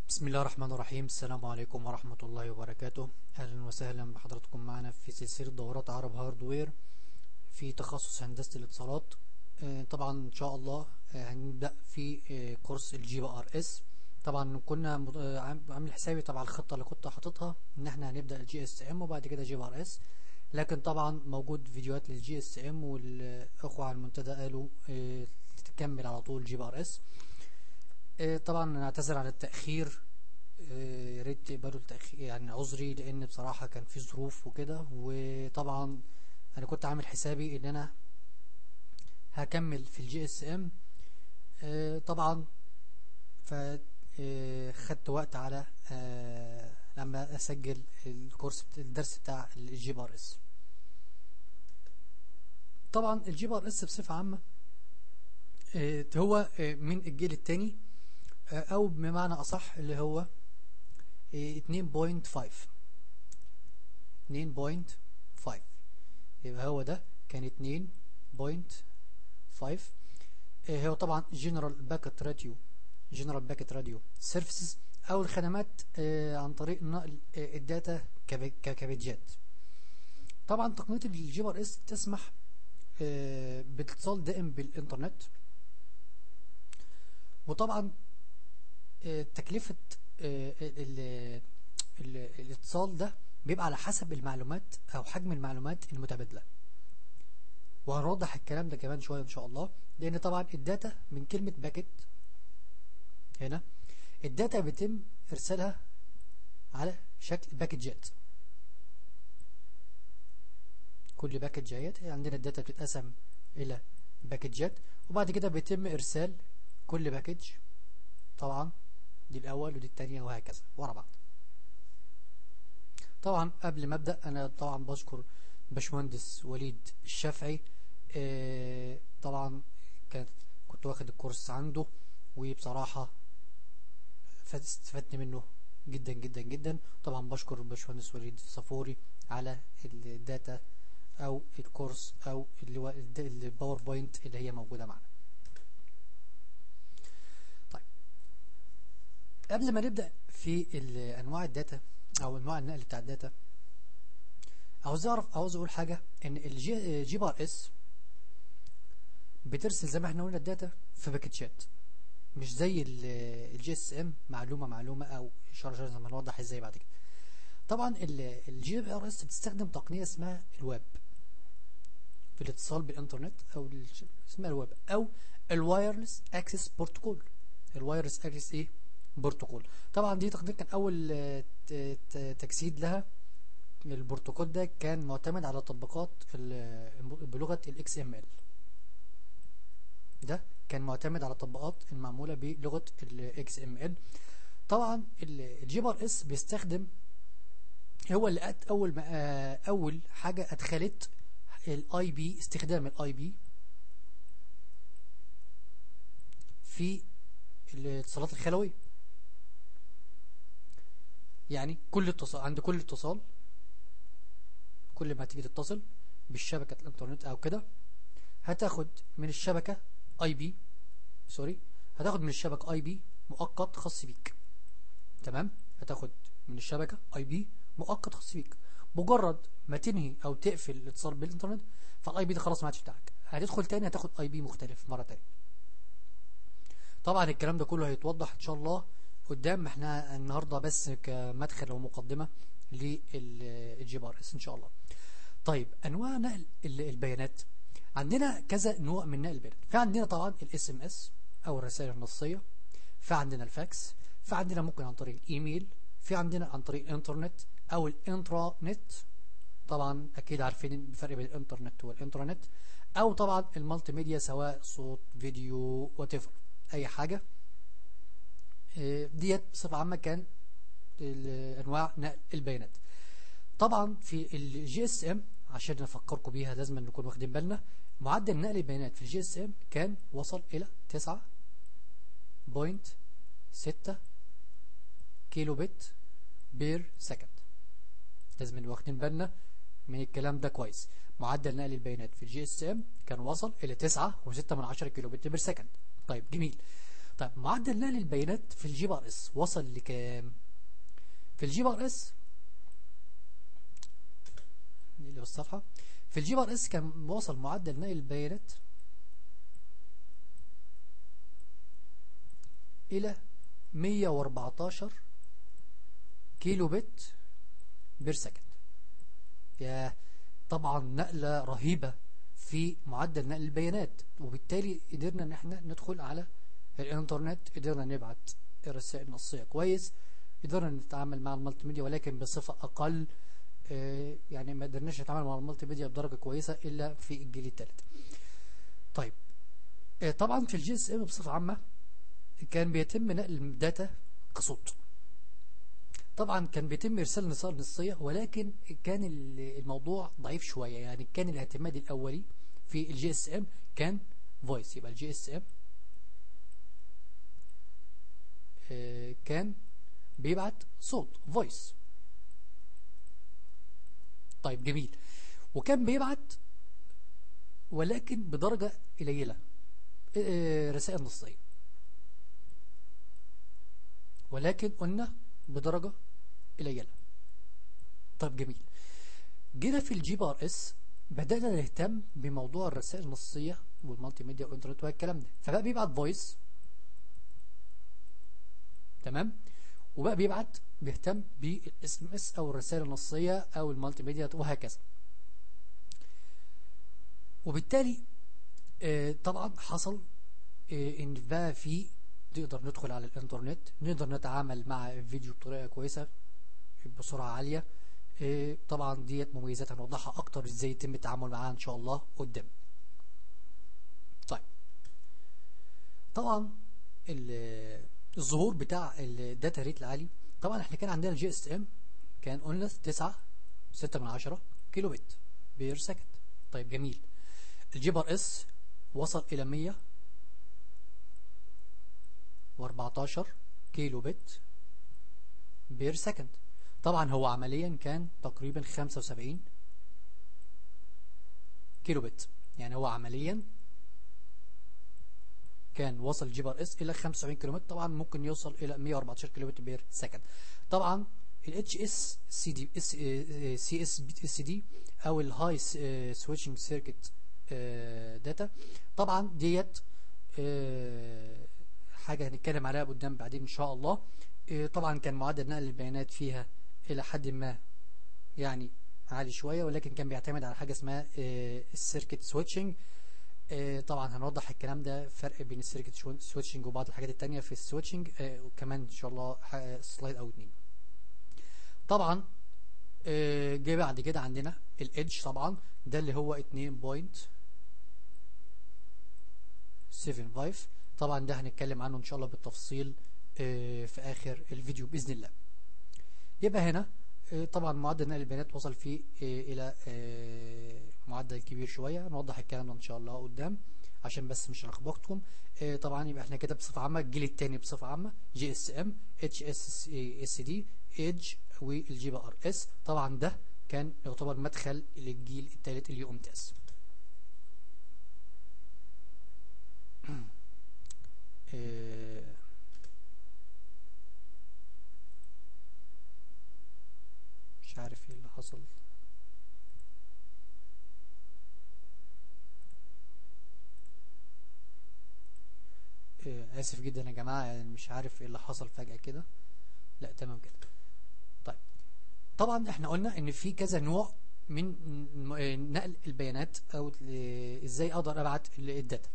بسم الله الرحمن الرحيم السلام عليكم ورحمة الله وبركاته أهلا وسهلا بحضراتكم معنا في سلسلة دورات عرب هاردوير في تخصص هندسة الاتصالات آه، طبعا إن شاء الله آه، هنبدأ في آه، كورس الجي بي ار اس طبعا كنا مد- آه، عام- عامل حسابي طبعا الخطة اللي كنت حاططها إن احنا هنبدأ الجي اس ام وبعد كده جي بي ار اس لكن طبعا موجود فيديوهات للجي اس ام والأخوة على المنتدى قالوا آه، تكمل على طول جي بي ار اس آه، طبعا نعتذر عن التأخير آه، يا ريت تقبلوا التأخير يعني عذري لأن بصراحة كان في ظروف وكده وطبعا أنا كنت عامل حسابي إن أنا هكمل في الجي اس ام طبعا ف آه، خدت وقت على آه، لما أسجل الكورس بت- الدرس بتاع الجي بار اس طبعا الجي بار اس بصفة عامة آه، هو آه، من الجيل الثاني او بمعنى اصح اللي هو إيه، 2.5 2.5 يبقى هو ده كان 2.5 إيه، هو طبعا جنرال باكت راديو جنرال باكت راديو سيرفيسز او الخدمات آه، عن طريق نقل آه، الداتا كب- ككبيجات طبعا تقنيه الجي ار اس تسمح آه، باتصال دائم بالانترنت وطبعا آه، تكلفة آه، ال- ال- ال- الاتصال ده بيبقى على حسب المعلومات أو حجم المعلومات المتبادلة وهنوضح الكلام ده كمان شوية إن شاء الله لأن طبعا الداتا من كلمة باكت هنا الداتا بيتم إرسالها على شكل باكجات كل باكجات عندنا الداتا بتتقسم إلى باكجات وبعد كده بيتم إرسال كل باكج طبعا دي الأول ودي التانية وهكذا ورا بعض طبعا قبل ما أبدأ أنا طبعا بشكر باشمهندس وليد الشافعي آه، طبعا كانت كنت واخد الكورس عنده وبصراحة فات- استفدت منه جدا جدا جدا طبعا بشكر باشمهندس وليد صفوري على الداتا او الكورس او اللي هو الد- الباوربوينت اللي هي موجودة معنا طيب قبل ما نبدأ في ال- انواع الداتا او انواع النقل بتاع الداتا عاوز اعرف عاوز اقول حاجة ان الجي جي بار اس بترسل زي ما احنا قلنا الداتا في باكيتشات مش زي الجي اس ام معلومة معلومة او اشارة اشارة زي ما هنوضح ازاي بعد كده طبعا الجي بي ار اس بتستخدم تقنية اسمها الويب في الاتصال بالانترنت او ال- اسمها الويب او الوايرلس اكسس بروتوكول الوايرلس اكسس ايه بروتوكول طبعا دي تقنيه كان اول آه، ت- ت- تجسيد لها البروتوكول ده كان معتمد على تطبيقات ال- بلغه الاكس ام ال ده كان معتمد على تطبيقات المعموله بلغه الاكس ام ال طبعا الجي ار اس بيستخدم هو اللي أت اول ما آه، اول حاجه ادخلت الاي بي استخدام الاي بي في الاتصالات الخلويه يعني كل اتصال عند كل اتصال كل ما تيجي تتصل بالشبكه الانترنت او كده هتاخد من الشبكه اي بي سوري هتاخد من الشبكه اي بي مؤقت خاص بيك تمام هتاخد من الشبكه اي بي مؤقت خاص بيك مجرد ما تنهي او تقفل الاتصال بالانترنت فالاي بي ده خلاص ما عادش بتاعك هتدخل تاني هتاخد اي بي مختلف مره تانية طبعا الكلام ده كله هيتوضح ان شاء الله قدام احنا النهارده بس كمدخل ومقدمه للجي بار اس ان شاء الله طيب انواع نقل ال- البيانات عندنا كذا نوع من نقل البيانات في عندنا طبعا الاس ام اس او الرسائل النصيه في عندنا الفاكس في عندنا ممكن عن طريق الايميل في عندنا عن طريق الانترنت او الانترا نت طبعا اكيد عارفين الفرق بين الانترنت والانترنت او طبعا المالتي ميديا سواء صوت فيديو وات اي حاجه إيه، ديت بصفه عامه كان ال- انواع نقل البيانات طبعا في الجي اس ام عشان نفكركم بيها لازم نكون واخدين بالنا معدل نقل البيانات في الجي اس ام كان وصل الى 9.6 كيلو بت بير سكند لازم نبقى واخدين بالنا من الكلام ده كويس معدل نقل البيانات في الجي اس ام كان وصل الى 9.6 من 10 كيلو بت بير سكند طيب جميل طيب معدل نقل البيانات في الجي ار اس وصل لكام في الجي ار اس اللي الصفحه في الجي ار اس كان وصل معدل نقل البيانات الى 114 كيلو بت بير سكند يا طبعا نقلة رهيبة في معدل نقل البيانات وبالتالي قدرنا ان احنا ندخل على الانترنت قدرنا نبعت الرسائل النصية كويس قدرنا نتعامل مع المالتي ميديا ولكن بصفة اقل آه، يعني ما قدرناش نتعامل مع المالتي ميديا بدرجة كويسة الا في الجيل الثالث طيب آه، طبعا في الجي اس ام بصفة عامة كان بيتم نقل الداتا كصوت طبعا كان بيتم ارسال رسائل نصيه ولكن كان الموضوع ضعيف شويه يعني كان الاعتماد الاولي في الجي اس ام كان فويس يبقى الجي اس ام كان بيبعت صوت فويس طيب جميل وكان بيبعت ولكن بدرجة قليلة آه، رسائل نصية ولكن قلنا بدرجة قليلة طيب جميل جينا في الجي ار اس بدأنا نهتم بموضوع الرسائل النصية والمالتي ميديا والانترنت والكلام ده فبقى بيبعت فويس تمام وبقى بيبعت بيهتم بالاس ام اس او الرسائل النصية او المالتي ميديا وهكذا وبالتالي آه طبعا حصل آه ان بقى في نقدر ندخل على الانترنت نقدر نتعامل مع الفيديو بطريقة كويسة بسرعة عالية إيه طبعا ديت مميزات هنوضحها اكتر ازاي يتم التعامل معاها ان شاء الله قدام طيب طبعا الظهور بتاع الداتا ريت العالي طبعا احنا كان عندنا الجي اس ام كان قلنا 9 6 من 10 كيلو بت بير سكند طيب جميل الجي ار اس وصل الى 100 و14 كيلو بت بير سكند طبعا هو عمليا كان تقريبا 75 كيلو بت يعني هو عمليا كان وصل جي ار اس الى 75 كيلو متر طبعا ممكن يوصل الى 114 كيلو متر بير سكند طبعا الاتش اس سي دي اس سي اس اس دي او الهاي سويتشنج سيركت داتا طبعا ديت آه، حاجه هنتكلم عليها قدام بعدين ان شاء الله آه، طبعا كان معدل نقل البيانات فيها إلى حد ما يعني عالي شوية ولكن كان بيعتمد على حاجة اسمها السيركت سويتشنج طبعا هنوضح الكلام ده فرق بين السيركت سويتشنج وبعض الحاجات التانية في السويتشنج آه، وكمان ان شاء الله سلايد او اتنين طبعا آه، جه بعد كده عندنا الايدج طبعا ده اللي هو 2.75 طبعا ده هنتكلم عنه ان شاء الله بالتفصيل آه، في اخر الفيديو باذن الله يبقى هنا آه، طبعا معدل نقل البيانات وصل فيه آه، الى آه، معدل كبير شوية نوضح الكلام ده ان شاء الله قدام عشان بس مش هلخبطكم طبعا يبقى احنا كده بصفة عامة الجيل الثاني بصفة عامة جي اس ام اتش اس اس دي ايدج والجي بي ار اس طبعا ده كان يعتبر مدخل للجيل الثالث اليو ممتاز مش عارف ايه اللي حصل اسف جدا يا جماعة يعني مش عارف ايه اللي حصل فجأة كده لا تمام كده طيب طبعا احنا قلنا ان في كذا نوع من نقل البيانات او ازاي اقدر ابعت الداتا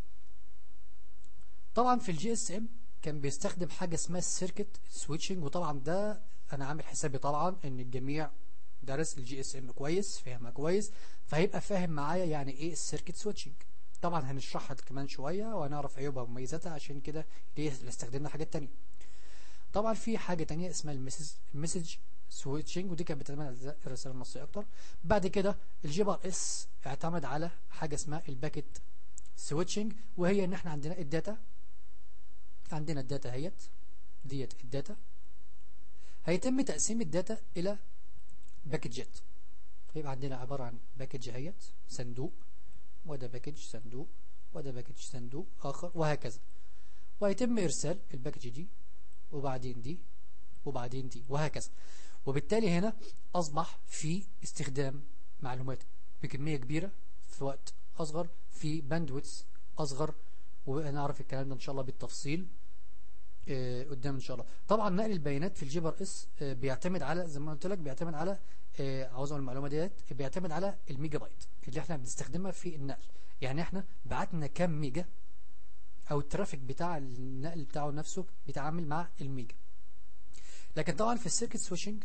طبعا في الجي اس ام كان بيستخدم حاجة اسمها السيركت سويتشنج وطبعا ده انا عامل حسابي طبعا ان الجميع درس الجي اس ام كويس فاهمها كويس فهيبقى فاهم معايا يعني ايه السيركت سويتشنج طبعا هنشرحها كمان شوية وهنعرف عيوبها ومميزاتها عشان كده ليه استخدمنا حاجات تانية طبعا في حاجة تانية اسمها المسج المسج سويتشنج ودي كانت بتعتمد على الرسالة النصية اكتر بعد كده الجي ار اس اعتمد على حاجة اسمها الباكت سويتشنج وهي ان احنا عندنا الداتا عندنا الداتا هيت ديت الداتا هيتم تقسيم الداتا الى باكجات فيبقى عندنا عبارة عن باكج اهيت صندوق وده باكج صندوق وده باكج صندوق اخر وهكذا وهيتم ارسال الباكج دي وبعدين دي وبعدين دي وهكذا وبالتالي هنا اصبح في استخدام معلومات بكمية كبيرة في وقت اصغر في باندويتس اصغر وهنعرف الكلام ده ان شاء الله بالتفصيل آه، قدام ان شاء الله طبعا نقل البيانات في الجي ار اس آه، بيعتمد على زي ما قلت لك بيعتمد على آه، عاوز اقول المعلومه ديت بيعتمد على الميجا بايت اللي احنا بنستخدمها في النقل يعني احنا بعتنا كام ميجا او الترافيك بتاع النقل بتاعه نفسه بيتعامل مع الميجا لكن طبعا في السيركت سويتشنج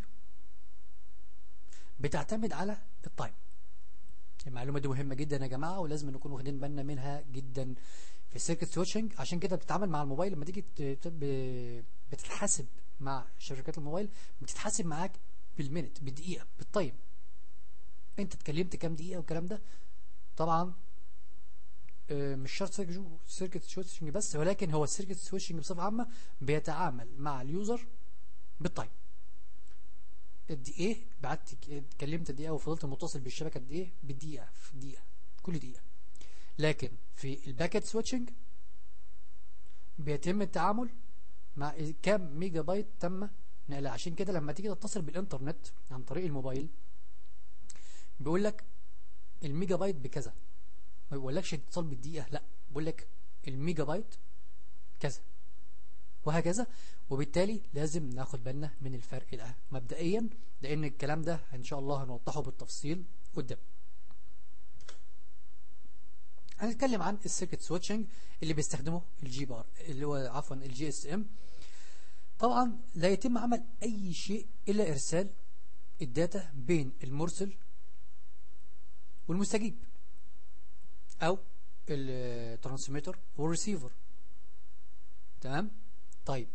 بتعتمد على التايم المعلومه دي مهمه جدا يا جماعه ولازم نكون واخدين بالنا منها جدا في السيركت سويتشنج عشان كده بتتعامل مع الموبايل لما تيجي ت- ت- ب- بتتحاسب مع شركات الموبايل بتتحاسب معاك بالمينت بالدقيقه بالتايم انت اتكلمت كام دقيقه والكلام ده طبعا آه، مش شرط سيركت سويتشنج بس ولكن هو السيركت سويتشنج بصفه عامه بيتعامل مع اليوزر بالتايم قد ايه بعت اتكلمت قد ايه وفضلت متصل بالشبكه قد ايه بالدقيقه في دقيقه كل دقيقه لكن في الباكيت سويتشنج بيتم التعامل مع كام ميجا بايت تم نقلها عشان كده لما تيجي تتصل بالانترنت عن طريق الموبايل بيقول لك الميجا بايت بكذا ما بيقولكش اتصال بالدقيقه لا بيقول لك الميجا بايت كذا وهكذا وبالتالي لازم ناخد بالنا من الفرق ده مبدئيا لان الكلام ده ان شاء الله هنوضحه بالتفصيل قدام هنتكلم عن السيركت سويتشنج اللي بيستخدمه الجي بار اللي هو عفوا الجي اس ام طبعا لا يتم عمل اي شيء الا ارسال الداتا بين المرسل والمستجيب او الترانسميتر والريسيفر تمام طيب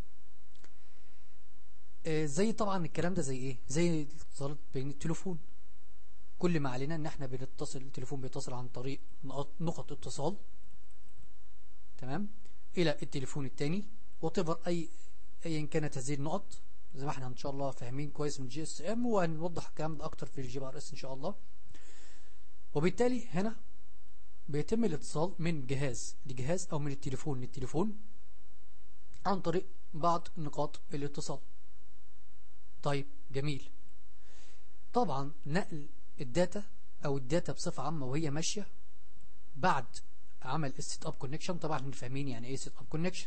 آه، زي طبعا الكلام ده زي ايه زي الاتصالات بين التليفون كل ما علينا ان احنا بنتصل التليفون بيتصل عن طريق نقط, نقط اتصال تمام الى التليفون التاني وتفر اي ايا كانت هذه النقط زي ما احنا ان شاء الله فاهمين كويس من الجي اس ام وهنوضح الكلام ده اكتر في الجي ار اس ان شاء الله وبالتالي هنا بيتم الاتصال من جهاز لجهاز او من التليفون للتليفون عن طريق بعض نقاط الاتصال طيب جميل طبعا نقل الداتا او الداتا بصفة عامة وهي ماشية بعد عمل السيت اب كونكشن طبعا احنا فاهمين يعني ايه سيت اب كونكشن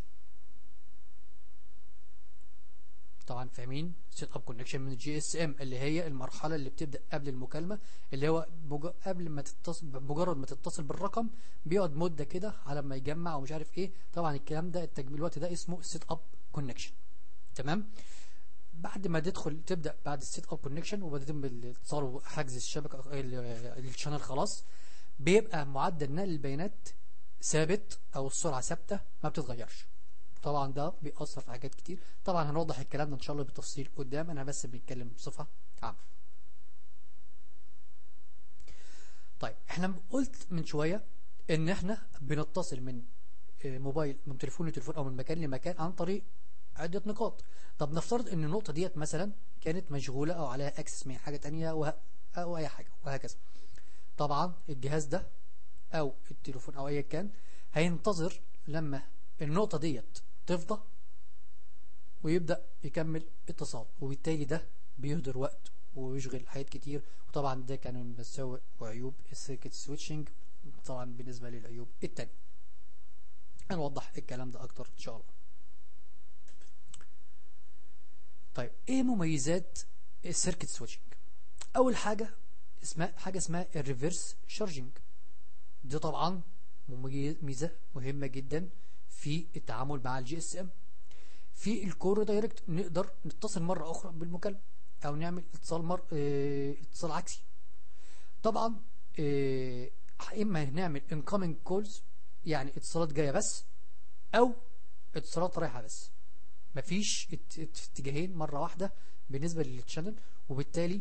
طبعا فاهمين سيت اب كونكشن من الجي اس ام اللي هي المرحله اللي بتبدا قبل المكالمه اللي هو بج... قبل ما تتصل بمجرد ما تتصل بالرقم بيقعد مده كده على ما يجمع ومش عارف ايه طبعا الكلام ده التجميل الوقت ده اسمه سيت اب كونكشن تمام بعد ما تدخل تبدا بعد السيت اب كونكشن وبعدين بالاتصال وحجز الشبكه ال- الشانل خلاص بيبقى معدل نقل البيانات ثابت او السرعه ثابته ما بتتغيرش طبعا ده بيأثر في حاجات كتير طبعا هنوضح الكلام ده ان شاء الله بالتفصيل قدام انا بس بنتكلم بصفه عامه طيب احنا قلت من شويه ان احنا بنتصل من آه، موبايل من تليفون لتليفون او من مكان لمكان عن طريق عده نقاط طب نفترض ان النقطه ديت مثلا كانت مشغوله او عليها اكسس من حاجه تانية وه... او اي حاجه وهكذا طبعا الجهاز ده او التليفون او ايا كان هينتظر لما النقطه ديت تفضى ويبدا يكمل اتصال وبالتالي ده بيهدر وقت ويشغل حاجات كتير وطبعا ده كان من مساوئ وعيوب السيركت سويتشنج طبعا بالنسبه للعيوب التانية هنوضح الكلام ده اكتر ان شاء الله طيب ايه مميزات السيركت سويتشنج اول حاجه اسمها حاجه اسمها الريفرس شارجنج دي طبعا مميز- ميزه مهمه جدا في التعامل مع الجي اس ام في الكور دايركت نقدر نتصل مره اخرى بالمكالمه او نعمل اتصال مر... اه... اتصال عكسي طبعا اه... اما نعمل incoming كولز يعني اتصالات جايه بس او اتصالات رايحه بس مفيش ات- ات- اتجاهين مره واحده بالنسبه للتشانل وبالتالي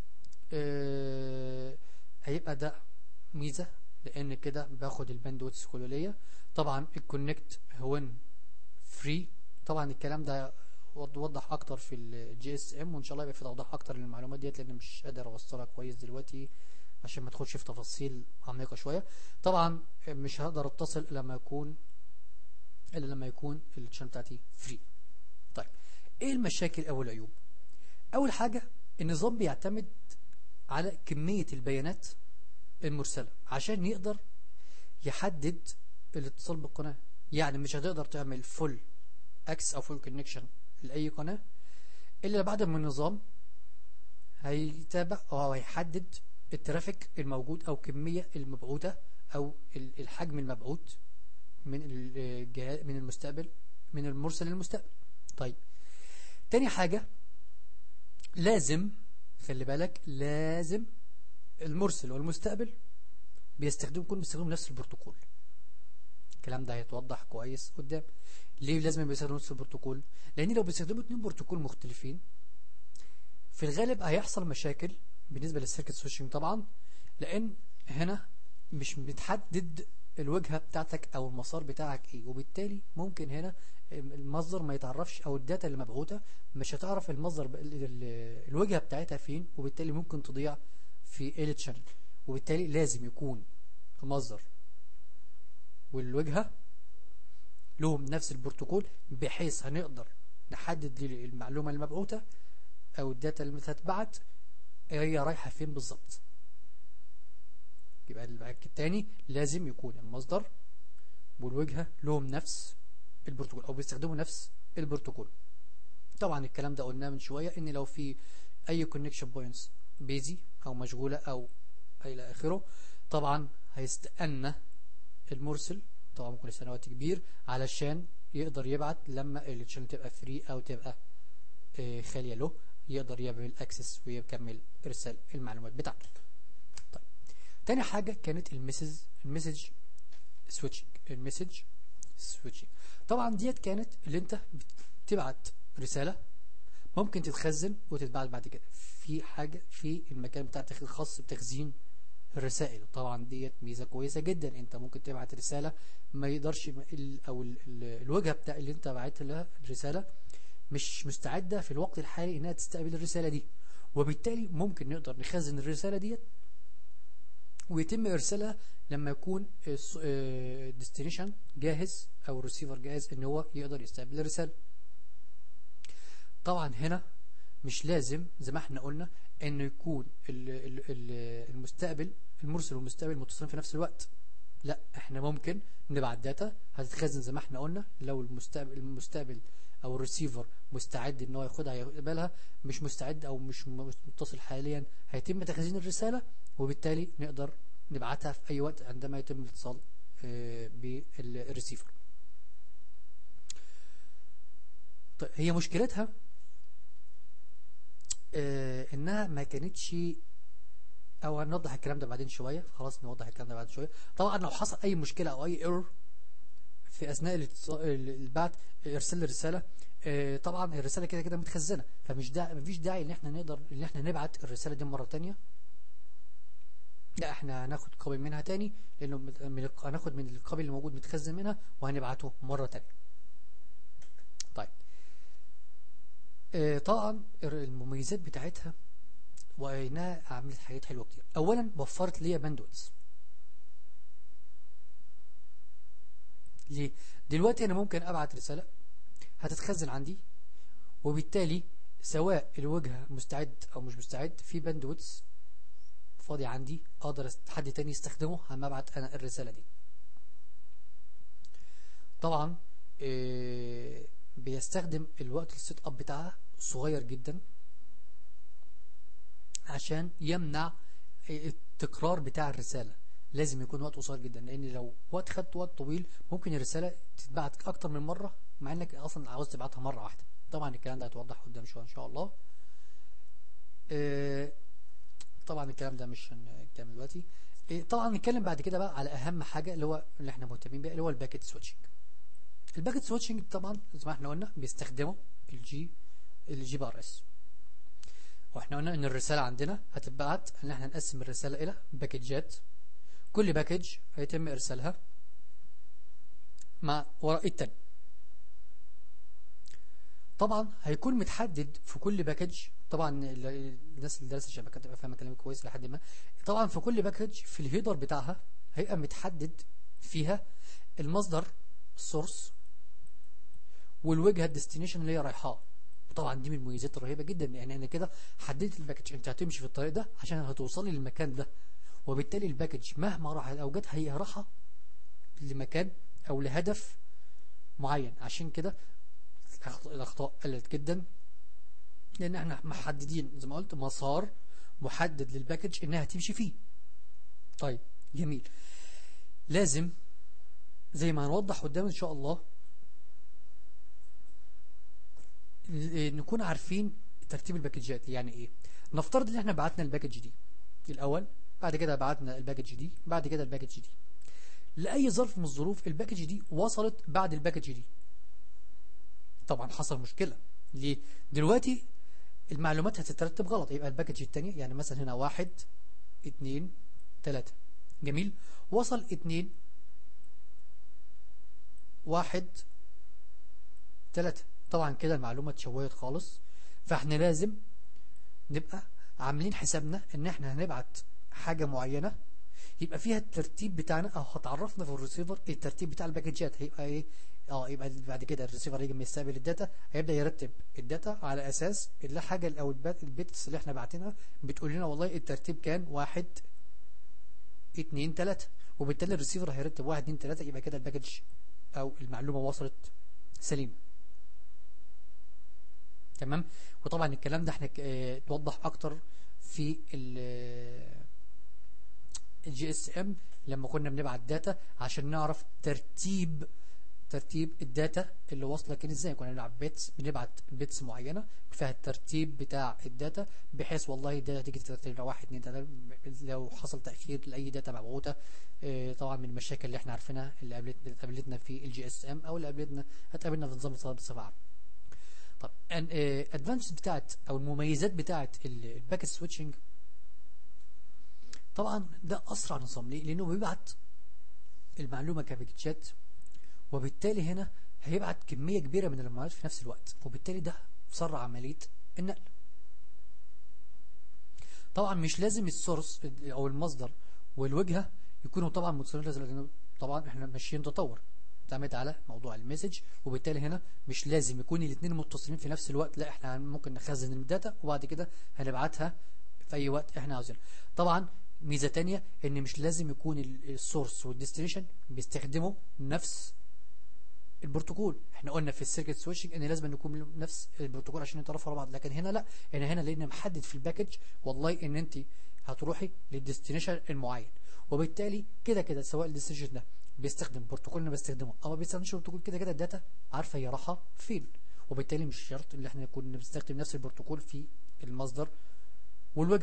اه... هيبقى ده ميزه لان كده باخد الباندويتس كليه طبعا الكونكت هو فري طبعا الكلام ده وض- وضح اكتر في الجي اس ام وان شاء الله يبقى في توضيح اكتر للمعلومات ديت لان مش قادر اوصلها كويس دلوقتي عشان ما ادخلش في تفاصيل عميقه شويه طبعا مش هقدر اتصل لما يكون الا لما يكون الشانل بتاعتي فري طيب ايه المشاكل او العيوب اول حاجه النظام بيعتمد على كميه البيانات المرسله عشان يقدر يحدد الاتصال بالقناه يعني مش هتقدر تعمل فول اكس او فول كونكشن لاي قناه الا بعد ما النظام هيتابع او هيحدد الترافيك الموجود او كميه المبعوثه او الحجم المبعوث من الجهاز من المستقبل من المرسل للمستقبل طيب تاني حاجة لازم خلي بالك لازم المرسل والمستقبل بيستخدموا كل بيستخدموا نفس البروتوكول الكلام ده هيتوضح كويس قدام ليه لازم بيستخدموا نفس البروتوكول لان لو بيستخدموا اتنين بروتوكول مختلفين في الغالب هيحصل مشاكل بالنسبة للسيركت سويتشنج طبعا لان هنا مش بتحدد الوجهة بتاعتك او المسار بتاعك ايه وبالتالي ممكن هنا المصدر ما يتعرفش او الداتا اللي مبعوثه مش هتعرف المصدر الوجهة بتاعتها فين وبالتالي ممكن تضيع في ال channel وبالتالي لازم يكون المصدر والوجهة لهم نفس البروتوكول بحيث هنقدر نحدد المعلومة المبعوثة او الداتا اللي هتتبعت هي رايحة فين بالظبط يبقى الباك التاني لازم يكون المصدر والوجهة لهم نفس البروتوكول او بيستخدموا نفس البروتوكول طبعا الكلام ده قلناه من شوية ان لو في اي كونكشن بوينتس بيزي او مشغولة او الى اخره طبعا هيستنى المرسل طبعا ممكن يستنى وقت كبير علشان يقدر يبعت لما الشانل تبقى فري او تبقى خالية له يقدر يعمل اكسس ويكمل ارسال المعلومات بتاعته طيب تاني حاجة كانت المسج المسج سويتشنج المسج سويتشنج طبعا ديت كانت اللي انت بتبعت رسالة ممكن تتخزن وتتبعت بعد كده في حاجة في المكان بتاعتك الخاص بتخزين الرسائل طبعا ديت ميزة كويسة جدا انت ممكن تبعت رسالة ما يقدرش ال او ال ال الوجهة بتاع اللي انت بعت لها الرسالة مش مستعدة في الوقت الحالي انها تستقبل الرسالة دي وبالتالي ممكن نقدر نخزن الرسالة ديت ويتم ارسالها لما يكون الديستنيشن جاهز او الريسيفر جاهز ان هو يقدر يستقبل الرسالة طبعا هنا مش لازم زي ما احنا قلنا انه يكون المستقبل المرسل والمستقبل متصلين في نفس الوقت لا احنا ممكن نبعت داتا هتتخزن زي ما احنا قلنا لو المستقبل المستقبل او الريسيفر مستعد ان هو ياخدها يقبلها مش مستعد او مش متصل حاليا هيتم تخزين الرسالة وبالتالي نقدر نبعتها في اي وقت عندما يتم الاتصال بالريسيفر طيب هي مشكلتها اه انها ما كانتش او هنوضح الكلام ده بعدين شوية خلاص نوضح الكلام ده بعد شوية طبعا لو حصل اي مشكلة او اي ايرور في اثناء البعث ارسال الرسالة اه طبعا الرسالة كده كده متخزنة فمش داعي مفيش داعي ان احنا نقدر ان احنا نبعت الرسالة دي مرة تانية لا احنا هناخد قابل منها تاني لانه من هناخد من القابل اللي موجود متخزن منها وهنبعته مرة تانية طيب اه طبعا المميزات بتاعتها وانها عملت حاجات حلوه كتير اولا وفرت لي باندويتس ليه دلوقتي انا ممكن ابعت رساله هتتخزن عندي وبالتالي سواء الوجهه مستعد او مش مستعد في باندويتس فاضي عندي اقدر حد تاني يستخدمه لما ابعت انا الرساله دي طبعا إيه بيستخدم الوقت السيت اب بتاعها صغير جدا عشان يمنع التكرار بتاع الرسالة لازم يكون وقت قصير جدا لان لو وقت خدت وقت طويل ممكن الرسالة تتبعت اكتر من مرة مع انك اصلا عاوز تبعتها مرة واحدة طبعا الكلام ده هيتوضح قدام شوية ان شاء الله اه طبعا الكلام ده مش هنتكلم دلوقتي اه طبعا نتكلم بعد كده بقى على اهم حاجة اللي هو اللي احنا مهتمين بيها اللي هو الباكيت سويتشنج الباكيت سويتشنج طبعا زي ما احنا قلنا بيستخدموا الجي الجي بي ار اس واحنا قلنا ان الرسالة عندنا هتتبعت ان احنا نقسم الرسالة الى باكجات كل باكج هيتم ارسالها مع وراء التاني طبعا هيكون متحدد في كل باكج طبعا الناس اللي درست الشبكات تبقى فاهمه كلامي كويس لحد ما طبعا في كل باكج في الهيدر بتاعها هيبقى متحدد فيها المصدر السورس والوجهه الديستنيشن اللي هي رايحاه وطبعا دي من المميزات الرهيبه جدا لان انا كده حددت الباكج انت هتمشي في الطريق ده عشان هتوصلي للمكان ده وبالتالي الباكج مهما راحت او جت هي راحه لمكان او لهدف معين عشان كده الاخطاء قلت جدا لان احنا محددين زي ما قلت مسار محدد للباكج انها تمشي فيه طيب جميل لازم زي ما هنوضح قدام ان شاء الله نكون عارفين ترتيب الباكجات يعني ايه نفترض ان احنا بعتنا الباكج دي الاول بعد كده بعتنا الباكج دي بعد كده الباكج دي لاي ظرف من الظروف الباكج دي وصلت بعد الباكج دي طبعا حصل مشكله ليه دلوقتي المعلومات هتترتب غلط يبقى الباكج الثانيه يعني مثلا هنا واحد اتنين تلاتة جميل وصل اتنين واحد تلاتة طبعا كده المعلومة اتشوهت خالص فاحنا لازم نبقى عاملين حسابنا ان احنا هنبعت حاجة معينة يبقى فيها الترتيب بتاعنا او هتعرفنا في الريسيفر الترتيب بتاع الباكجات هيبقى ايه اه يبقى بعد كده الريسيفر يجي يستقبل الداتا هيبدا يرتب الداتا على اساس الحاجه او البيتس اللي احنا باعتينها بتقول لنا والله الترتيب كان واحد اتنين تلاتة وبالتالي الريسيفر هيرتب واحد اتنين تلاتة يبقى كده الباكج او المعلومة وصلت سليمة تمام وطبعا الكلام ده احنا اه توضح اكتر في الجي اس ام لما كنا بنبعت داتا عشان نعرف ترتيب ترتيب الداتا اللي واصله كان ازاي كنا بنلعب بيتس بنبعت بيتس معينه فيها الترتيب بتاع الداتا بحيث والله الداتا تيجي ترتيب لو واحد اتنين تلاته لو حصل تاخير لاي داتا مبعوثه اه طبعا من المشاكل اللي احنا عارفينها اللي قابلتنا قابلتنا في الجي اس ام او اللي قابلتنا هتقابلنا في نظام الاتصالات بصفه عامه طب ادفانتج بتاعت او المميزات بتاعت الباكت سويتشنج طبعا ده اسرع نظام ليه لانه بيبعت المعلومه كباكيتات وبالتالي هنا هيبعت كمية كبيرة من المعلومات في نفس الوقت وبالتالي ده سرع عملية النقل طبعا مش لازم السورس او المصدر والوجهة يكونوا طبعا متصلين لان طبعا احنا ماشيين تطور تعتمد على موضوع المسج وبالتالي هنا مش لازم يكون الاثنين متصلين في نفس الوقت لا احنا ممكن نخزن الداتا وبعد كده هنبعتها في اي وقت احنا عاوزينه طبعا ميزة تانية ان مش لازم يكون السورس والديستنيشن بيستخدموا نفس البروتوكول احنا قلنا في السيركت سويتشنج ان لازم نكون نفس البروتوكول عشان يترافقوا على بعض لكن هنا لا هنا هنا لان محدد في الباكج والله ان انت هتروحي للديستنيشن المعين وبالتالي كده كده سواء الديستنيشن ده بيستخدم بروتوكول انا بستخدمه او ما بيستخدمش بروتوكول كده كده الداتا عارفه هي رايحه فين وبالتالي مش شرط ان احنا نكون بنستخدم نفس البروتوكول في المصدر والوجه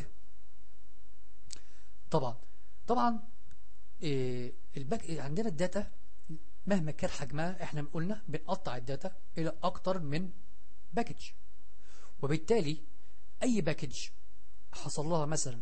طبعا طبعا إيه الباك عندنا الداتا مهما كان حجمها احنا قلنا بنقطع الداتا الى اكتر من باكج وبالتالي اي باكج حصل لها مثلا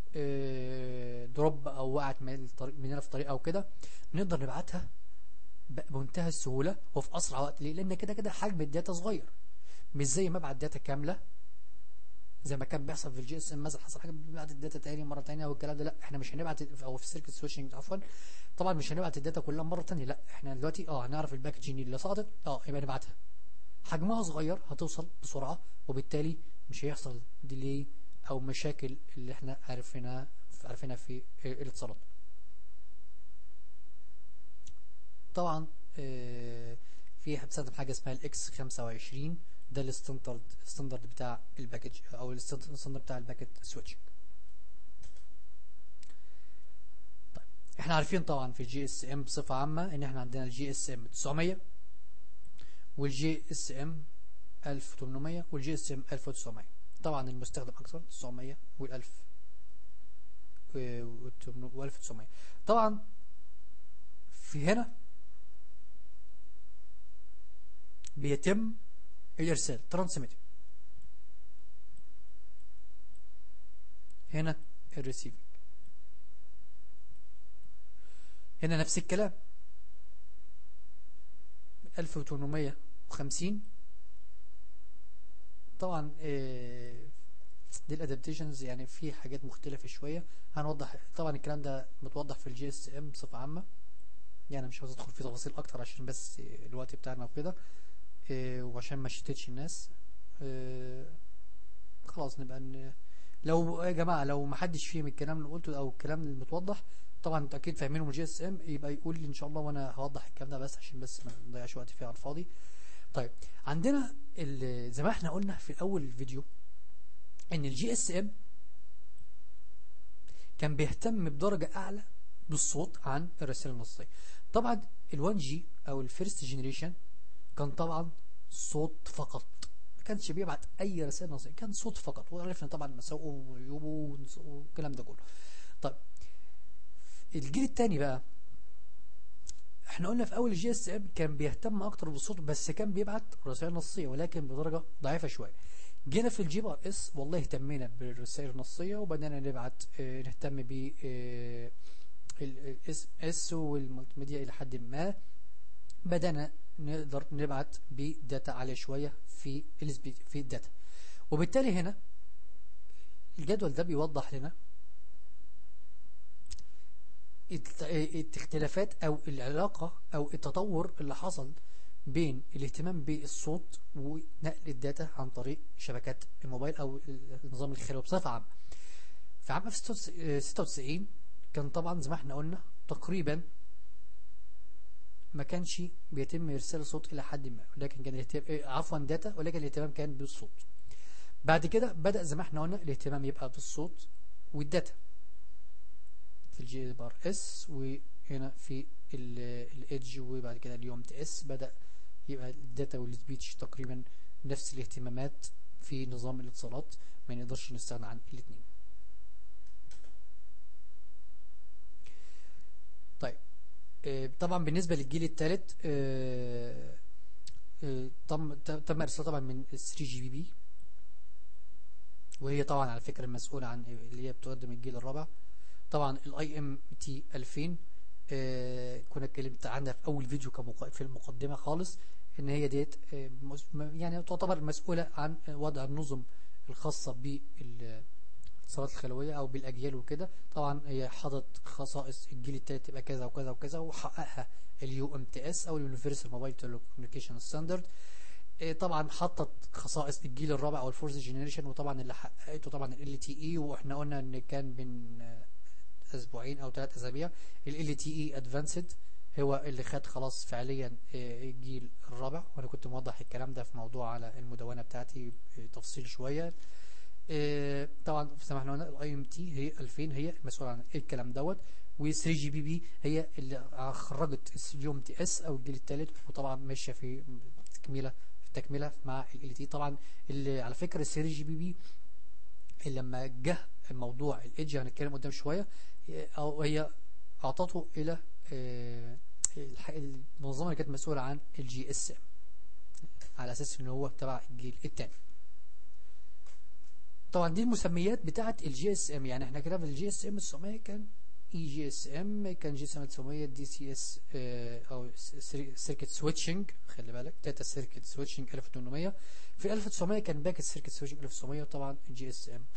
دروب او وقعت من الطريق مننا في طريق او كده نقدر نبعتها بمنتهى السهوله وفي اسرع وقت ليه لان كده كده حجم الداتا صغير مش زي ما ابعت داتا كامله زي ما كان بيحصل في الجي اس ام مثلا حصل حاجه بنبعت الداتا تاني مره تانية والكلام ده لا احنا مش هنبعت او في السيركت سويتشنج عفوا طبعا مش هنبعت الداتا كلها مره تانية لا احنا دلوقتي اه هنعرف الباكجينج اللي سقطت اه يبقى نبعتها حجمها صغير هتوصل بسرعه وبالتالي مش هيحصل ديلي او مشاكل اللي احنا عارفينها عارفينها في الاتصالات طبعا اه في بتستخدم حاجه اسمها الاكس 25 ده الستاندرد الستاندرد بتاع الباكج او الستاندرد بتاع الباكت سويتش طيب احنا عارفين طبعا في الجي اس ام بصفه عامه ان احنا عندنا الجي اس ام 900 والجي اس ام 1800 والجي اس ام 1900 طبعا المستخدم اكثر 900 وال1000 و1900 طبعا في هنا بيتم الارسال ترانسميت هنا الريسيفنج هنا نفس الكلام 1850 طبعا دي الادابتيشنز يعني في حاجات مختلفة شوية هنوضح طبعا الكلام ده متوضح في الجي اس ام بصفة عامة يعني مش عاوز ادخل في تفاصيل اكتر عشان بس الوقت بتاعنا وكده آه، وعشان ما شتتش الناس آه، خلاص نبقى ن... لو يا جماعه لو ما حدش فهم الكلام اللي قلته او الكلام المتوضح طبعا انتوا اكيد فاهمينه من جي اس ام يبقى يقول لي ان شاء الله وانا هوضح الكلام ده بس عشان بس ما نضيعش وقت فيه على الفاضي طيب عندنا ال- زي ما احنا قلنا في اول الفيديو ان الجي اس ام كان بيهتم بدرجه اعلى بالصوت عن الرسائل النصيه طبعا ال1 جي او الفيرست جنريشن كان طبعا صوت فقط ما كانش بيبعت اي رسائل نصيه كان صوت فقط وعرفنا طبعا مساوئه وعيوبه والكلام ده كله طيب الجيل الثاني بقى احنا قلنا في اول الجي اس ام كان بيهتم اكتر بالصوت بس كان بيبعت رسائل نصيه ولكن بدرجه ضعيفه شويه جينا في الجي ار اس والله اهتمينا بالرسائل النصيه وبدانا نبعت اه نهتم ب اه الاس اس والمالتي ميديا الى حد ما بدانا نقدر نبعت بداتا عاليه شويه في السبيد في الداتا وبالتالي هنا الجدول ده بيوضح لنا الت- الاختلافات او العلاقه او التطور اللي حصل بين الاهتمام بالصوت ونقل الداتا عن طريق شبكات الموبايل او النظام الخلوي بصفه عامه في عام 96 كان طبعا زي ما احنا قلنا تقريبا ما كانش بيتم ارسال صوت الى حد ما ولكن كان الاهتمام إيه، عفوا داتا ولكن الاهتمام كان بالصوت بعد كده بدا زي ما احنا قلنا الاهتمام يبقى بالصوت والداتا في الجي بار اس وهنا في الايدج وبعد كده اليوم تي اس بدا يبقى الداتا والسبيتش تقريبا نفس الاهتمامات في نظام الاتصالات ما نقدرش نستغنى عن الاثنين طيب آه، طبعا بالنسبه للجيل الثالث تم تم ارساله طبعا من 3 جي بي بي وهي طبعا على فكره المسؤوله عن اللي هي بتقدم الجيل الرابع طبعا الاي ام تي 2000 آه، كنا اتكلمت عنها في اول فيديو كمق... في المقدمه خالص ان هي ديت آه، مس- م- يعني تعتبر مسؤوله عن وضع النظم الخاصه بالاتصالات الخلويه او بالاجيال وكده طبعا هي حاطط خصائص الجيل الثالث تبقى كذا وكذا وكذا وحققها اليو ام تي اس او اليونيفرسال موبايل تيليكوميونيكيشن ستاندرد طبعا حطت خصائص الجيل الرابع او الفورث جنريشن وطبعا اللي حققته طبعا ال تي اي واحنا قلنا ان كان من آه، اسبوعين او ثلاث اسابيع ال تي اي ادفانسد هو اللي خد خلاص فعليا آه، الجيل الرابع وانا كنت موضح الكلام ده في موضوع على المدونه بتاعتي بتفصيل شويه آه، طبعا زي ما احنا قلنا الاي ام تي هي 2000 هي المسؤوله عن الكلام دوت و 3 جي بي بي هي اللي خرجت اليوم تي اس او الجيل الثالث وطبعا ماشيه في تكمله في تكمله مع ال تي طبعا اللي على فكره ال 3 جي بي بي لما جه الموضوع الايدج هنتكلم قدام شويه او هي اعطته الى آه، الح- المنظمه اللي كانت مسؤوله عن الجي اس ام على اساس ان هو تبع الجيل الثاني طبعا دي المسميات بتاعه الجي اس ام يعني احنا كده في الجي اس ام 900 كان اي جي اس ام كان جي اس ام 900 دي سي اس او سيركت سويتشنج خلي بالك داتا سيركت سويتشنج 1800 في 1900 كان باكت سيركت سويتشنج 1900 طبعا الجي اس ام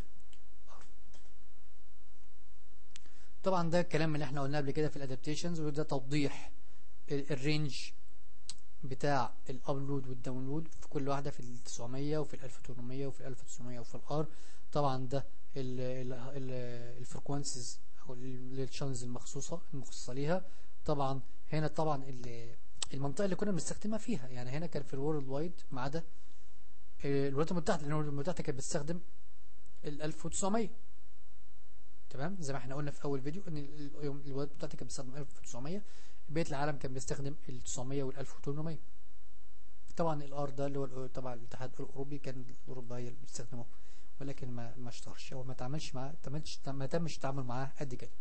طبعا ده الكلام اللي احنا قلناه قبل كده في الادابتيشنز وده توضيح ال- الرينج بتاع الابلود والداونلود في كل واحده في ال 900 وفي ال 1800 وفي ال 1900 وفي الار طبعا ده الفريكوانسيز او الشانلز المخصوصه المخصصه ليها طبعا هنا طبعا ال- المنطقه اللي كنا بنستخدمها فيها يعني هنا كان في الورلد وايد ما عدا آه، الولايات المتحده لان الولايات المتحده كانت بتستخدم ال 1900 تمام زي ما احنا قلنا في اول فيديو ان ال- ال- الولايات المتحده كانت بتستخدم 1900 بقيه العالم كان بيستخدم ال 900 وال 1800 طبعا الار ده اللي هو تبع الاتحاد الاوروبي كان اوروبا هي اللي بتستخدمه ولكن ما ما اشتهرش او ما تعملش معاه تمش ما تمش التعامل معاه قد كده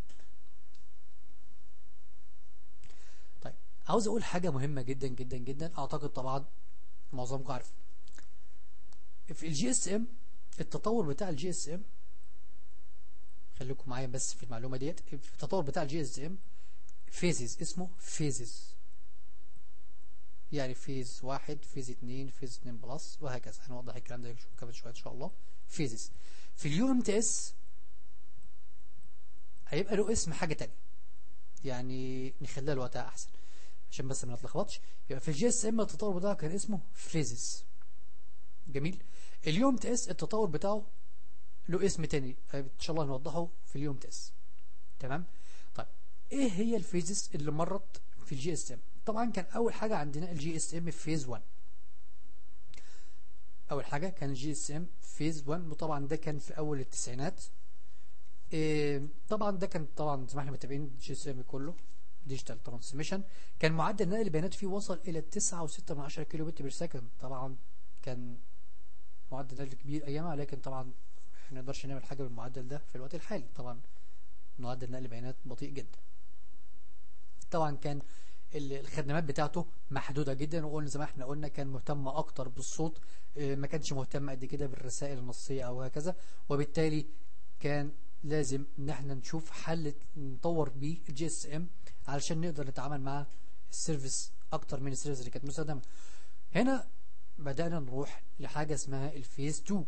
طيب عاوز اقول حاجه مهمه جدا جدا جدا اعتقد طبعا معظمكم عارف في الجي اس ام التطور بتاع الجي اس ام خليكم معايا بس في المعلومه ديت التطور بتاع الجي اس ام فيزز اسمه فيزز يعني فيز واحد فيز اتنين فيز اتنين بلس وهكذا هنوضح الكلام ده كمان شويه ان شاء الله فيزز في اليو ام تي اس هيبقى له اسم حاجه تانية يعني نخليها لوقتها احسن عشان بس ما نتلخبطش يبقى في الجي اس ام التطور بتاعه كان اسمه فريزز جميل اليوم تي اس التطور بتاعه له اسم تاني ان شاء الله نوضحه في اليوم تي اس تمام طيب ايه هي الفيزز اللي مرت في الجي اس ام طبعا كان اول حاجه عندنا الجي اس ام في فيز 1 اول حاجه كان الجي اس ام فيز 1 وطبعا ده كان في اول التسعينات إيه طبعا ده كان طبعا زي ما احنا متابعين الجي اس ام كله ديجيتال ترانسميشن كان معدل نقل البيانات فيه وصل الى 9.6 كيلو بت بير سكند طبعا كان معدل نقل كبير ايامها لكن طبعا ما نقدرش نعمل حاجه بالمعدل ده في الوقت الحالي طبعا معدل نقل البيانات بطيء جدا طبعا كان الخدمات بتاعته محدودة جدا وقلنا زي ما احنا قلنا كان مهتم اكتر بالصوت ما كانش مهتم قد كده بالرسائل النصية او هكذا وبالتالي كان لازم ان احنا نشوف حل نطور بيه الجي اس ام علشان نقدر نتعامل مع السيرفيس اكتر من السيرفيس اللي كانت مستخدمة هنا بدأنا نروح لحاجة اسمها الفيز 2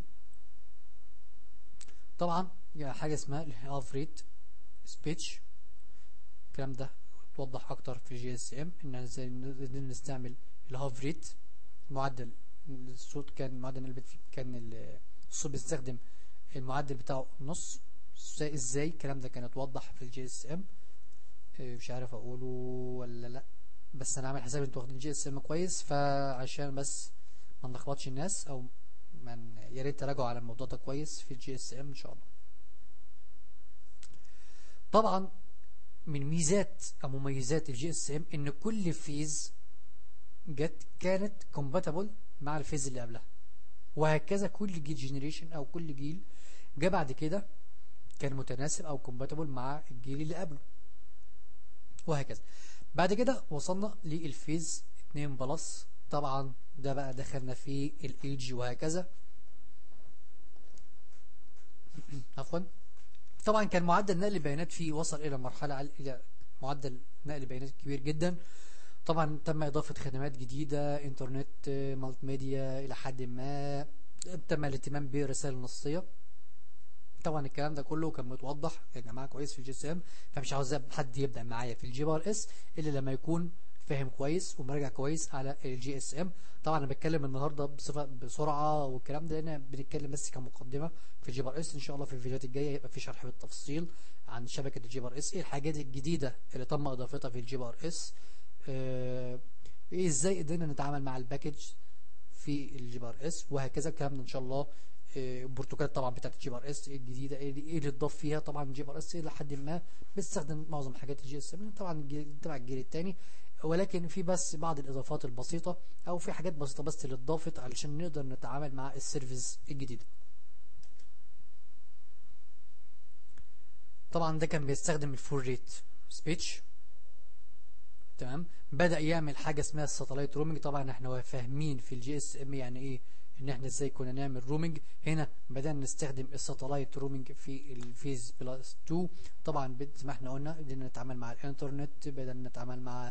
طبعا حاجة اسمها الهاف ريت سبيتش الكلام ده توضح اكتر في جي اس ام ان ازاي نقدر نستعمل الهاف ريت معدل الصوت كان معدل البت كان الصوت بيستخدم المعدل بتاعه نص ازاي الكلام ده كان اتوضح في الجي اس ام مش عارف اقوله ولا لا بس انا عامل حساب انتوا واخدين جي اس ام كويس فعشان بس ما نلخبطش الناس او من يا ريت تراجعوا على الموضوع ده كويس في الجي اس ام ان شاء الله طبعا من ميزات او مميزات الجي اس ام ان كل فيز جت كانت كومباتبل مع الفيز اللي قبلها وهكذا كل جيل جنريشن او كل جيل جه بعد كده كان متناسب او كومباتبل مع الجيل اللي قبله وهكذا بعد كده وصلنا للفيز 2 بلس طبعا ده بقى دخلنا في الايدج وهكذا عفوا طبعا كان معدل نقل البيانات فيه وصل الى مرحله الى معدل نقل بيانات كبير جدا طبعا تم اضافه خدمات جديده انترنت مالتي ميديا الى حد ما تم الاهتمام بالرسائل النصيه طبعا الكلام ده كله كان متوضح يا جماعه كويس في الجي اس ام فمش عاوز حد يبدا معايا في الجي ار اس الا لما يكون فاهم كويس ومراجع كويس على الجي اس ام طبعا انا بتكلم النهارده بصفه بسرعه والكلام ده لان بنتكلم بس كمقدمه في الجي ار اس ان شاء الله في الفيديوهات الجايه هيبقى في شرح بالتفصيل عن شبكه الجي ار اس ايه الحاجات الجديده اللي تم اضافتها في الجي ار اس آه ايه ازاي قدرنا نتعامل مع الباكج في الجي ار اس وهكذا الكلام ده ان شاء الله البروتوكولات طبعا بتاعت الجي ار اس الجديده ايه اللي اتضاف فيها طبعا الجي ار اس الى حد ما بتستخدم معظم حاجات الجي اس ام طبعا تبع الجيل الثاني ولكن في بس بعض الاضافات البسيطه او في حاجات بسيطه بس اللي اتضافت علشان نقدر نتعامل مع السيرفيس الجديده طبعا ده كان بيستخدم الفول ريت سبيتش تمام بدا يعمل حاجه اسمها الساتلايت رومينج طبعا احنا فاهمين في الجي اس ام يعني ايه ان احنا ازاي كنا نعمل رومينج هنا بدأنا نستخدم الساتلايت رومينج في الفيز بلس 2 طبعا زي ما احنا قلنا بدأنا نتعامل مع الانترنت بدأنا نتعامل مع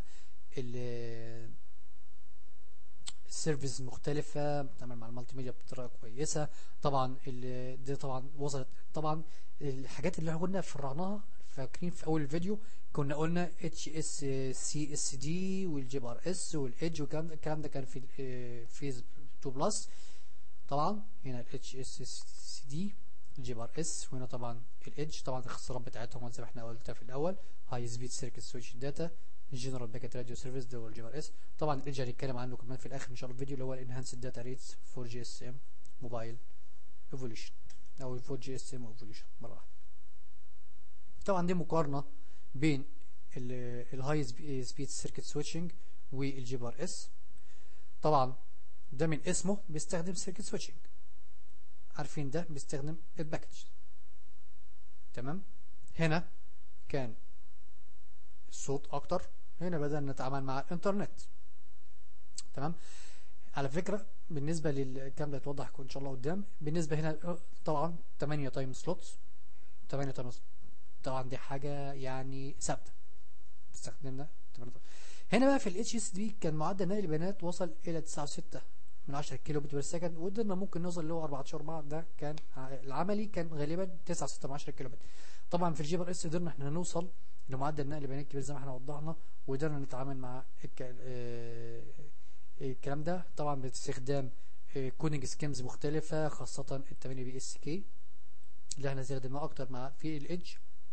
السيرفيس مختلفة بنتعامل مع المالتي ميديا بطريقة كويسة طبعا دي طبعا وصلت طبعا الحاجات اللي قلنا فرعناها فاكرين في اول الفيديو كنا قلنا اتش اس سي اس دي والجي ار اس والايدج والكلام ده الكلام ده كان في فيز 2 بلس طبعا هنا ال HSCD الجي ار اس وهنا طبعا الايدج طبعا الاختصارات بتاعتهم زي ما احنا قلتها في الاول هاي سبيد سيركت سويتش داتا جنرال باكيت راديو سيرفيس ده هو الجي ار اس طبعا الايدج هنتكلم عنه كمان في الاخر ان شاء الله الفيديو اللي هو الانهانسد داتا ريتس فور جي اس ام موبايل ايفوليوشن او الفور جي اس ام ايفوليوشن مره واحده طبعا دي مقارنه بين الهاي سبيد سيركت سويتشنج والجي ار اس طبعا ده من اسمه بيستخدم سيركت سويتشنج عارفين ده بيستخدم الباكج تمام هنا كان الصوت اكتر هنا بدأنا نتعامل مع الانترنت تمام على فكرة بالنسبة للكلام ده يتوضح ان شاء الله قدام بالنسبة هنا طبعا 8 تايم سلوتس 8 تايم طبعا دي حاجة يعني ثابتة استخدمنا هنا بقى في الاتش اس دي كان معدل نقل البيانات وصل الى 9.6 من 10 كيلو بت بير سكند وقدرنا ممكن نوصل اللي هو 14 4 ده كان العملي كان غالبا 9.6 من 10 كيلو بت طبعا في الجي ار اس قدرنا احنا نوصل لمعدل نقل بيانات كبير زي ما احنا وضحنا وقدرنا نتعامل مع الك... آه، الكلام ده طبعا باستخدام كودنج سكيمز مختلفة خاصة ال 8 بي اس كي اللي احنا استخدمناه اكتر مع في الايدج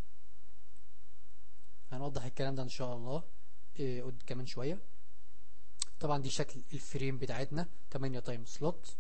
هنوضح الكلام ده ان شاء الله إيه قد- كمان شوية طبعا دي شكل الفريم بتاعتنا 8 تايم سلوت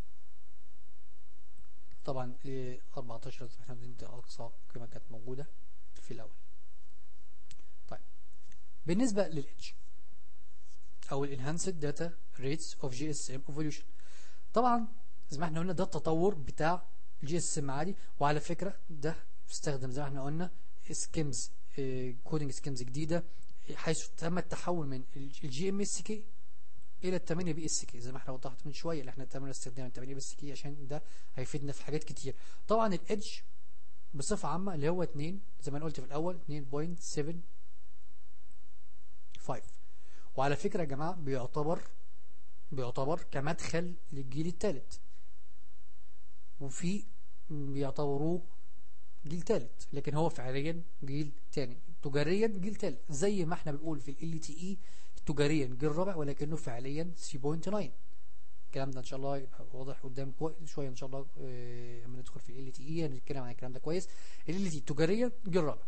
طبعا إيه 14 زي ما احنا بندي اقصى قيمة كانت موجودة في الاول طيب بالنسبة للإدج او الانهانسد داتا ريتس اوف جي اس ام ايفوليوشن طبعا زي ما احنا قلنا ده التطور بتاع الجي اس ام عادي وعلى فكرة ده بيستخدم زي ما احنا قلنا سكيمز كودنج سكيمز جديدة حيث تم التحول من الجي ام اس كي الى ال 8 بي اس كي زي ما احنا وضحت من شويه اللي احنا تمنا استخدام ال 8 بي اس كي عشان ده هيفيدنا في حاجات كتير طبعا الادج بصفه عامه اللي هو 2 زي ما انا قلت في الاول 2.75 وعلى فكره يا جماعه بيعتبر بيعتبر كمدخل للجيل الثالث وفي بيعتبروه جيل ثالث لكن هو فعليا جيل ثاني تجاريا جيل ثالث زي ما احنا بنقول في ال تي اي تجاريا جيل رابع ولكنه فعليا 3.9 الكلام ده ان شاء الله يبقى واضح قدام كويس شويه ان شاء الله آه، لما ندخل في ال تي اي هنتكلم عن الكلام ده كويس ال تي تجاريا جيل رابع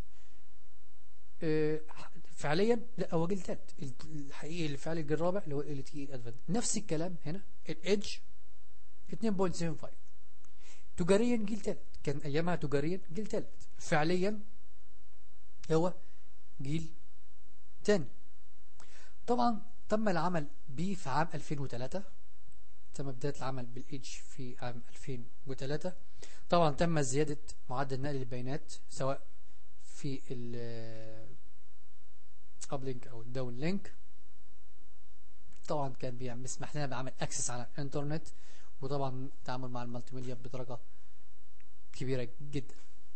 آه، فعليا لا هو جيل ثالث الحقيقي اللي فعلي الجيل الرابع اللي هو ال تي اي ادفانت نفس الكلام هنا الايدج 2.75 تجاريا جيل ثالث كان ايامها تجاريا جيل ثالث فعليا هو جيل تاني طبعا تم العمل بيه في عام 2003 تم بداية العمل بالايدج في عام 2003 طبعا تم زيادة معدل نقل البيانات سواء في ال ابلينك او الداون لينك طبعا كان بيعمل بيسمح لنا بعمل اكسس على الانترنت وطبعا التعامل مع المالتي ميديا بدرجة كبيرة جدا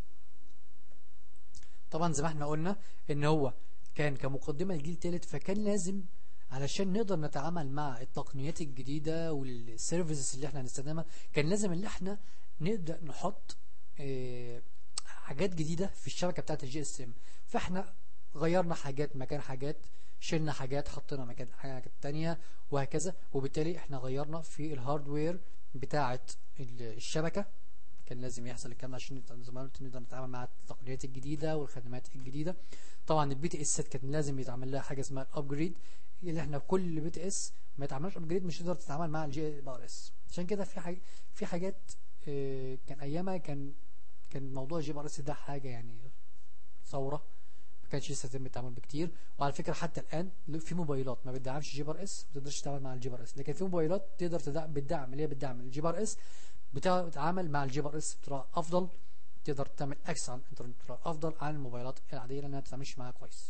طبعا زي ما احنا قلنا ان هو كان كمقدمة لجيل تالت فكان لازم علشان نقدر نتعامل مع التقنيات الجديدة والسيرفيسز اللي احنا هنستخدمها كان لازم ان احنا نبدأ نحط اه حاجات جديدة في الشبكة بتاعت الجي اس ام فاحنا غيرنا حاجات مكان حاجات شلنا حاجات حطينا مكان حاجات تانية وهكذا وبالتالي احنا غيرنا في الهاردوير بتاعة الشبكة كان لازم يحصل الكلام ده عشان زي ما قلت نقدر نتعامل مع التقنيات الجديدة والخدمات الجديدة طبعا البي تي اس كان لازم يتعمل لها حاجة اسمها الابجريد اللي احنا كل بي تي اس ما يتعملش ابجريد مش تقدر تتعامل مع الجي ار اس عشان كده في حاجة في حاجات اه كان ايامها كان كان موضوع الجي ار اس ده حاجة يعني ثورة ما كانش لسه يتم التعامل بكتير وعلى فكرة حتى الآن في موبايلات ما بتدعمش جي ار اس ما تقدرش تتعامل مع الجي ار اس لكن في موبايلات تقدر تدعم بتدعم اللي هي بتدعم الجي ار اس بتتعامل مع الجي ار اس بطريقة أفضل تقدر تعمل اكسس على الانترنت بطريقة أفضل عن الموبايلات العادية لأنها ما بتتعاملش معاها كويس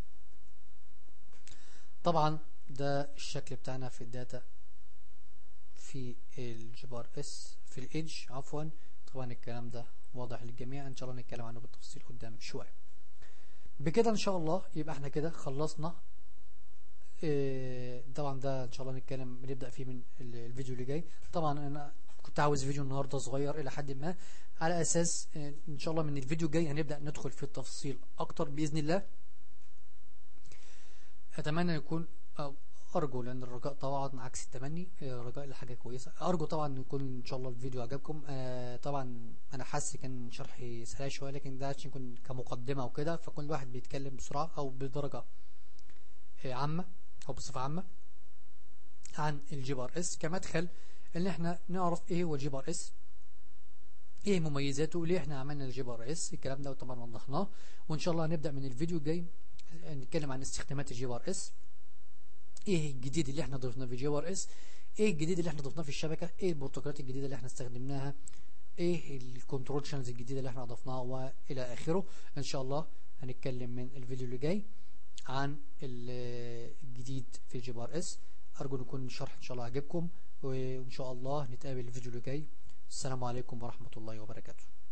طبعا ده الشكل بتاعنا في الداتا في الجي ار اس في الايدج عفوا طبعا الكلام ده واضح للجميع ان شاء الله نتكلم عنه بالتفصيل قدام شويه بكده ان شاء الله يبقى احنا كده خلصنا إيه طبعا ده ان شاء الله نتكلم بنبدا فيه من الفيديو اللي جاي طبعا انا كنت عاوز فيديو النهارده صغير الى حد ما على اساس ان شاء الله من الفيديو الجاي هنبدا ندخل في التفصيل اكتر باذن الله اتمنى يكون أو ارجو لان الرجاء طبعا عكس التمني الرجاء لحاجه كويسه ارجو طبعا يكون ان شاء الله الفيديو عجبكم آه طبعا انا حاسس كان شرحي سريع شويه لكن ده عشان يكون كمقدمه وكده فكل واحد بيتكلم بسرعه او بدرجه آه عامه او بصفه عامه عن الجي ار اس كمدخل ان احنا نعرف ايه هو الجي ار اس ايه مميزاته ليه احنا عملنا الجي ار اس الكلام ده طبعا وضحناه وان شاء الله هنبدا من الفيديو الجاي نتكلم عن استخدامات الجي ار اس ايه الجديد اللي احنا ضفناه في جي ار اس ايه الجديد اللي احنا ضفناه في الشبكه ايه البروتوكولات الجديده اللي احنا استخدمناها ايه الكنترول شانلز الجديده اللي احنا اضفناها والى اخره ان شاء الله هنتكلم من الفيديو اللي جاي عن الجديد في جي ار اس ارجو يكون الشرح ان شاء الله عجبكم وان شاء الله نتقابل الفيديو اللي جاي السلام عليكم ورحمه الله وبركاته